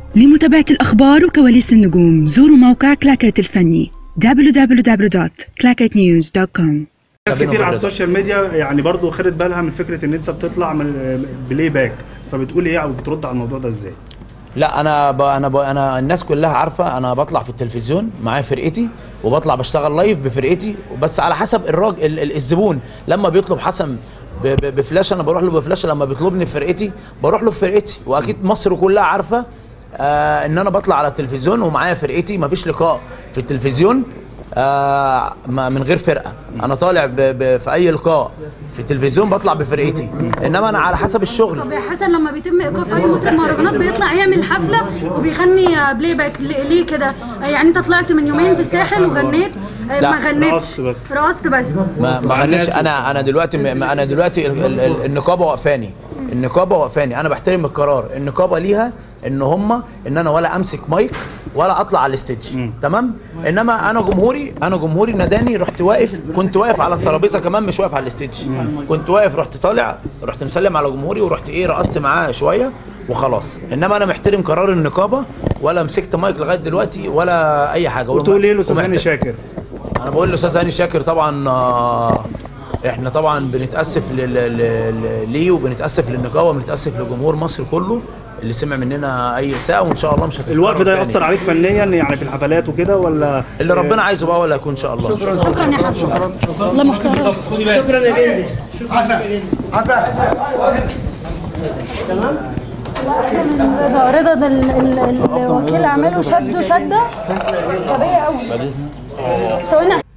لمتابعة الأخبار وكواليس النجوم زوروا موقع كلاكيت الفني www.clacketnews.com ناس كتير على السوشيال ميديا يعني برضو خدت بالها من فكره ان انت بتطلع من بلاي باك فبتقول ايه او بترد على الموضوع ده ازاي؟ لا انا ب... انا ب... انا الناس كلها عارفه انا بطلع في التلفزيون معايا فرقتي وبطلع بشتغل لايف بفرقتي بس على حسب الراجل ال... ال- الزبون لما بيطلب حسن ب... ب... بفلاشه انا بروح له بفلاشه لما بيطلبني في فرقتي بروح له في فرقتي واكيد مصر كلها عارفه آه ان انا بطلع على التلفزيون ومعايا فرقتي مفيش لقاء في التلفزيون آه ما- من غير فرقه انا طالع ب... ب... في اي لقاء في التلفزيون بطلع بفرقتي انما انا على حسب الشغل طب يا حسن لما بيتم ايقاف اي مطرب مهرجانات بيطلع يعمل حفله وبيغني بلاي باك ليه ليه كده؟ يعني انت طلعت من يومين في الساحل وغنيت آه، لا، ما غنيتش رقصت بس. رقصت بس ما ما غنيتش انا انا دلوقتي م- انا دلوقتي ال- ال- ال- النقابه وقفاني النقابه وقفاني انا بحترم القرار النقابه ليها ان هم ان انا ولا امسك مايك ولا اطلع على الستيج تمام انما انا جمهوري انا جمهوري ناداني رحت واقف كنت واقف على الترابيزه كمان مش واقف على الستيج كنت واقف رحت طالع رحت مسلم على جمهوري ورحت ايه رقصت معاه شويه وخلاص انما انا محترم قرار النقابه ولا مسكت مايك لغايه دلوقتي ولا اي حاجه وتقول ايه لاستاذ هاني ومحت- شاكر؟ انا بقول لاستاذ هاني شاكر طبعا آه، احنا طبعا بنتاسف لل- لل- لل- ليه وبنتاسف للنقابه وبنتاسف لجمهور مصر كله اللي سمع مننا اي اساءه وان شاء الله مش هتتكرر الوقف ده تاني. ياثر عليك فنيا يعني في الحفلات وكده ولا اللي ربنا عايزه بقى ولا يكون ان شاء الله شكرا يا حسن شكرا الله محترم رضا رضا ده ال- ال- الوكيل اعماله شده شده غبيه قوي ثواني